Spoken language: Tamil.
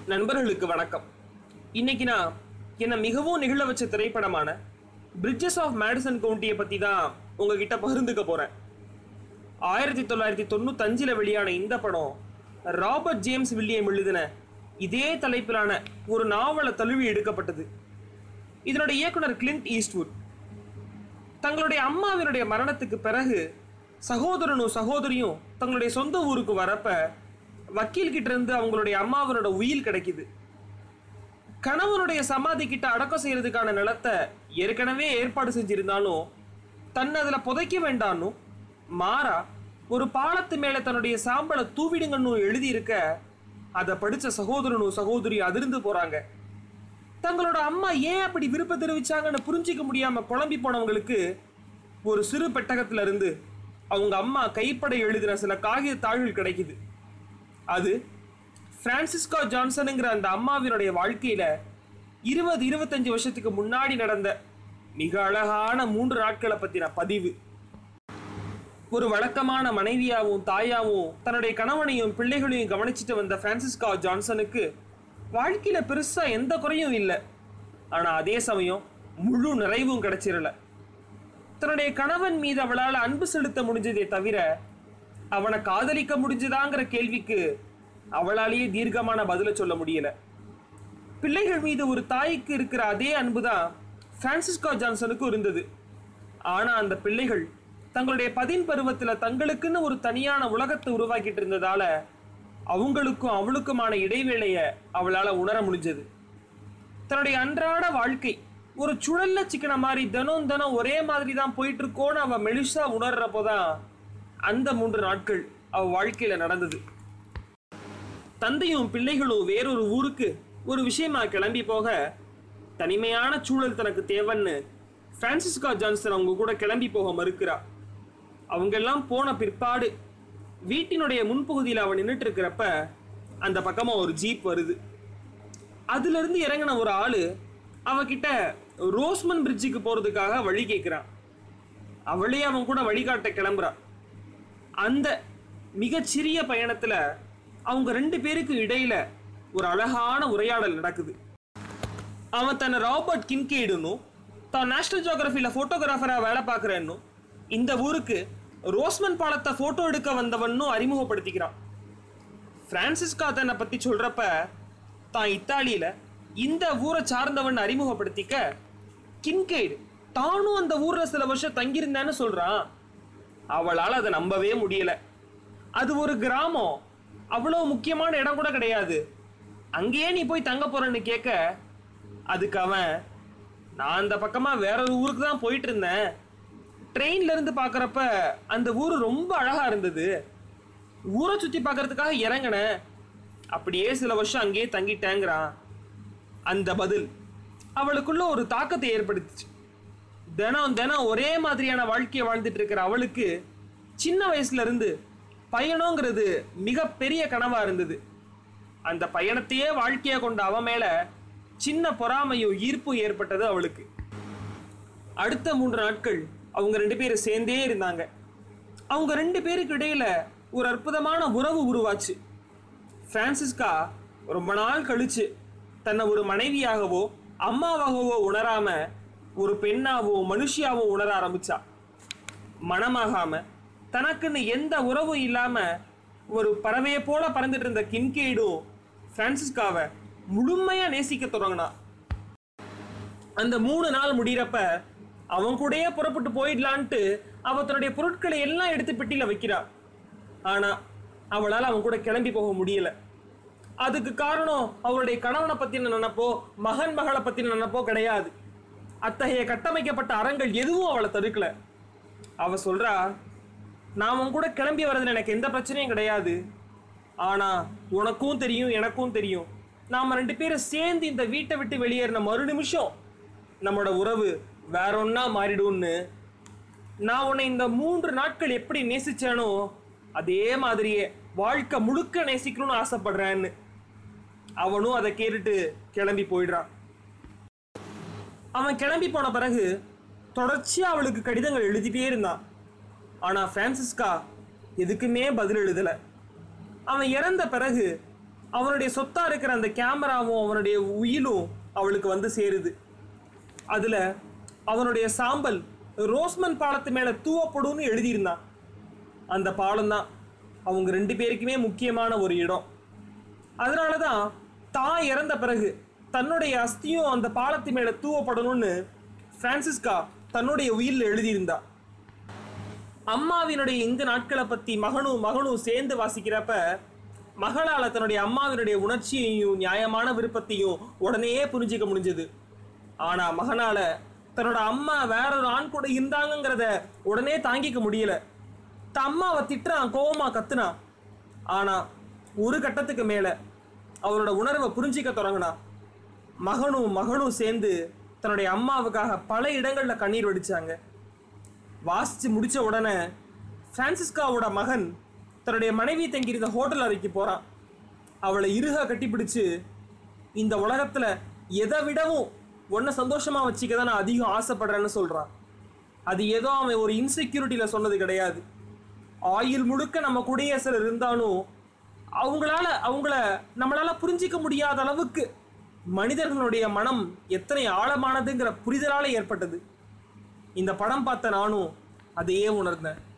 நண்பர்களுக்கு வணக்கம் இன்னைக்கு நான் என்னை மிகவும் நிகழ வச்ச திரைப்படமான பிரிட்ஜஸ் ஆஃப் மேடிசன் கவுண்டியை பற்றி தான் உங்ககிட்ட பகிர்ந்துக்க போகிறேன் ஆயிரத்தி தொள்ளாயிரத்தி தொண்ணூத்தஞ்சில் வெளியான இந்த படம் ராபர்ட் ஜேம்ஸ் வில்லியம் எழுதின இதே தலைப்பிலான ஒரு நாவலை தழுவி எடுக்கப்பட்டது இதனுடைய இயக்குனர் கிளின்ட் ஈஸ்ட்வுட் தங்களுடைய அம்மாவினுடைய மரணத்துக்கு பிறகு சகோதரனும் சகோதரியும் தங்களுடைய சொந்த ஊருக்கு வரப்ப வக்கீல் கிட்ட இருந்து அவங்களுடைய அம்மாவனோட உயில் கிடைக்குது கணவனுடைய சமாதி கிட்ட அடக்கம் செய்யறதுக்கான நிலத்தை ஏற்கனவே ஏற்பாடு செஞ்சிருந்தாலும் தன்னை அதில் புதைக்க வேண்டான்னு மாறா ஒரு பாலத்து மேலே தன்னுடைய சாம்பலை தூவிடுங்கன்னு எழுதியிருக்க அதை படித்த சகோதரனும் சகோதரியும் அதிர்ந்து போறாங்க தங்களோட அம்மா ஏன் அப்படி விருப்பம் தெரிவிச்சாங்கன்னு புரிஞ்சிக்க முடியாம குழம்பி போனவங்களுக்கு ஒரு சிறு பெட்டகத்துல இருந்து அவங்க அம்மா கைப்பட எழுதின சில காகித தாள்கள் கிடைக்குது அது பிரான்சிஸ்கோ ஜான்சனுங்கிற அந்த அம்மாவினுடைய வாழ்க்கையில இருபது இருபத்தஞ்சு வருஷத்துக்கு முன்னாடி நடந்த மிக அழகான மூன்று நாட்களை பத்தின பதிவு ஒரு வழக்கமான மனைவியாவும் தாயாவும் தன்னுடைய கணவனையும் பிள்ளைகளையும் கவனிச்சுட்டு வந்த பிரான்சிஸ்கா ஜான்சனுக்கு வாழ்க்கையில பெருசா எந்த குறையும் இல்லை ஆனா அதே சமயம் முழு நிறைவும் கிடைச்சிரல தன்னுடைய கணவன் மீது அவளால் அன்பு செலுத்த முடிஞ்சதே தவிர அவனை காதலிக்க முடிஞ்சதாங்கிற கேள்விக்கு அவளாலேயே தீர்க்கமான பதில சொல்ல முடியல பிள்ளைகள் மீது ஒரு தாய்க்கு இருக்கிற அதே அன்பு தான் பிரான்சிஸ்கோ ஜான்சனுக்கும் இருந்தது ஆனா அந்த பிள்ளைகள் தங்களுடைய பதின் பருவத்துல தங்களுக்குன்னு ஒரு தனியான உலகத்தை உருவாக்கிட்டு இருந்ததால அவங்களுக்கும் அவளுக்குமான இடைவேளைய அவளால உணர முடிஞ்சது தன்னுடைய அன்றாட வாழ்க்கை ஒரு சுழல்ல சிக்கன மாதிரி தினம் தினம் ஒரே மாதிரி தான் போயிட்டு இருக்கோன்னு அவ மெலிசா உணர்றப்போதான் அந்த மூன்று நாட்கள் அவ வாழ்க்கையில நடந்தது தந்தையும் பிள்ளைகளும் வேறொரு ஊருக்கு ஒரு விஷயமா கிளம்பி போக தனிமையான சூழல் தனக்கு தேவைன்னு பிரான்சிஸ்கா ஜான்சன் அவங்க கூட கிளம்பி போக மறுக்கிறா அவங்க எல்லாம் போன பிற்பாடு வீட்டினுடைய முன்பகுதியில் அவன் நின்றுட்டு இருக்கிறப்ப அந்த பக்கமா ஒரு ஜீப் வருது அதுல இருந்து இறங்கின ஒரு ஆளு அவகிட்ட ரோஸ்மன் பிரிட்ஜுக்கு போறதுக்காக வழி கேட்கிறான் அவளே அவன் கூட வழிகாட்ட கிளம்புறா அந்த மிகச்சிறிய பயணத்துல அவங்க ரெண்டு பேருக்கு இடையில ஒரு அழகான உரையாடல் நடக்குது அவன் தன்னை ராபர்ட் கின்கேடுனும் தான் நேஷனல் ஜியோகிராஃபியில் ஃபோட்டோகிராஃபராக வேலை பார்க்குறேன்னும் இந்த ஊருக்கு ரோஸ்மன் பாலத்தை ஃபோட்டோ எடுக்க வந்தவன்னும் அறிமுகப்படுத்திக்கிறான் பிரான்சிஸ்கா தன்னை பற்றி சொல்கிறப்ப தான் இத்தாலியில் இந்த ஊரை சார்ந்தவன் அறிமுகப்படுத்திக்க கின்கேடு தானும் அந்த ஊரில் சில வருஷம் தங்கியிருந்தேன்னு சொல்கிறான் அவளால் அதை நம்பவே முடியல அது ஒரு கிராமம் அவ்வளோ முக்கியமான இடம் கூட கிடையாது அங்கேயே நீ போய் தங்க போறேன்னு கேட்க அதுக்கு அவன் நான் அந்த பக்கமாக வேற ஒரு ஊருக்கு தான் போயிட்டு இருந்தேன் ட்ரெயின்ல இருந்து பார்க்குறப்ப அந்த ஊர் ரொம்ப அழகா இருந்தது ஊரை சுற்றி பார்க்கறதுக்காக இறங்கினேன் அப்படியே சில வருஷம் அங்கேயே தங்கிட்டேங்கிறான் அந்த பதில் அவளுக்குள்ள ஒரு தாக்கத்தை ஏற்படுத்துச்சு தினம் தினம் ஒரே மாதிரியான வாழ்க்கையை வாழ்ந்துட்டு இருக்கிற அவளுக்கு சின்ன வயசுல இருந்து பயணங்கிறது மிகப்பெரிய கனவா இருந்தது அந்த பயணத்தையே வாழ்க்கையா கொண்ட அவ மேல சின்ன பொறாமையும் ஈர்ப்பும் ஏற்பட்டது அவளுக்கு அடுத்த மூன்று நாட்கள் அவங்க ரெண்டு பேரும் சேர்ந்தே இருந்தாங்க அவங்க ரெண்டு பேருக்கு இடையில ஒரு அற்புதமான உறவு உருவாச்சு பிரான்சிஸ்கா ரொம்ப நாள் கழிச்சு தன்னை ஒரு மனைவியாகவோ அம்மாவாகவோ உணராம ஒரு பெண்ணாவோ மனுஷியாவோ உணர ஆரம்பிச்சா மனமாகாம தனக்குன்னு எந்த உறவும் இல்லாம ஒரு பறவையை போல பறந்துட்டு இருந்த கின்கேடும் பிரான்சிஸ்காவை முழுமையா நேசிக்க தொடங்கினா அந்த மூணு நாள் முடிகிறப்ப அவன் கூடயே புறப்பட்டு போயிடலான்ட்டு அவ தன்னுடைய பொருட்களை எல்லாம் எடுத்து பெட்டியில வைக்கிறா ஆனா அவளால் அவன் கூட கிளம்பி போக முடியல அதுக்கு காரணம் அவருடைய கணவனை பத்தின நினைப்போ மகன் மகளை பத்தின நினைப்போ கிடையாது அத்தகைய கட்டமைக்கப்பட்ட அறங்கள் எதுவும் அவளை தடுக்கல அவ சொல்றா நான் உன் கூட கிளம்பி வர்றதுல எனக்கு எந்த பிரச்சனையும் கிடையாது ஆனா உனக்கும் தெரியும் எனக்கும் தெரியும் நாம ரெண்டு பேரும் சேர்ந்து இந்த வீட்டை விட்டு வெளியேறின மறு நிமிஷம் நம்மளோட உறவு வேற ஒன்னா மாறிடும்னு நான் உன்னை இந்த மூன்று நாட்கள் எப்படி நேசிச்சேனோ அதே மாதிரியே வாழ்க்கை முழுக்க நேசிக்கணும்னு ஆசைப்படுறேன்னு அவனும் அதை கேட்டுட்டு கிளம்பி போயிடுறான் அவன் கிளம்பி போன பிறகு தொடர்ச்சியா அவளுக்கு கடிதங்கள் எழுதிட்டே இருந்தான் ஆனா பிரான்சிஸ்கா எதுக்குமே பதில் எழுதல அவன் இறந்த பிறகு அவனுடைய சொத்தா இருக்கிற அந்த கேமராவும் அவனுடைய உயிலும் அவளுக்கு வந்து சேருது அதுல அவனுடைய சாம்பல் ரோஸ்மன் பாலத்து மேல தூவப்படும்னு எழுதியிருந்தான் அந்த பாலம் தான் அவங்க ரெண்டு பேருக்குமே முக்கியமான ஒரு இடம் அதனால தான் தான் இறந்த பிறகு தன்னுடைய அஸ்தியும் அந்த பாலத்து மேல தூவப்படணும்னு பிரான்சிஸ்கா தன்னுடைய உயிரில் எழுதியிருந்தா அம்மாவினுடைய இந்த நாட்களை பத்தி மகனும் மகனும் சேர்ந்து வாசிக்கிறப்ப மகளால தன்னுடைய அம்மாவினுடைய உணர்ச்சியையும் நியாயமான விருப்பத்தையும் உடனேயே புரிஞ்சுக்க முடிஞ்சது ஆனா மகனால தன்னோட அம்மா வேற ஒரு ஆண் கூட இருந்தாங்கங்கிறத உடனே தாங்கிக்க முடியல தன் அம்மாவை திட்டுறான் கோவமா கத்துனான் ஆனா ஒரு கட்டத்துக்கு மேல அவரோட உணர்வை புரிஞ்சிக்க தொடங்கினா மகனும் மகனும் சேர்ந்து தன்னுடைய அம்மாவுக்காக பல இடங்கள்ல கண்ணீர் வடிச்சாங்க வாசிச்சு முடிச்ச உடனே பிரான்சிஸ்காவோட மகன் தன்னுடைய மனைவி தங்கியிருந்த ஹோட்டல் அறைக்கு போறான் அவளை இறுக கட்டிப்பிடிச்சு இந்த உலகத்துல எதை விடவும் உன்னை சந்தோஷமா வச்சுக்க தான் நான் அதிகம் ஆசைப்படுறேன்னு சொல்றான் அது ஏதோ அவன் ஒரு இன்செக்யூரிட்டியில சொன்னது கிடையாது ஆயுள் முழுக்க நம்ம கூடயே சிலர் இருந்தாலும் அவங்களால அவங்கள நம்மளால புரிஞ்சிக்க முடியாத அளவுக்கு மனிதர்களுடைய மனம் எத்தனை ஆழமானதுங்கிற புரிதலால ஏற்பட்டது இந்த படம் பார்த்த நானும் அதையே உணர்ந்தேன்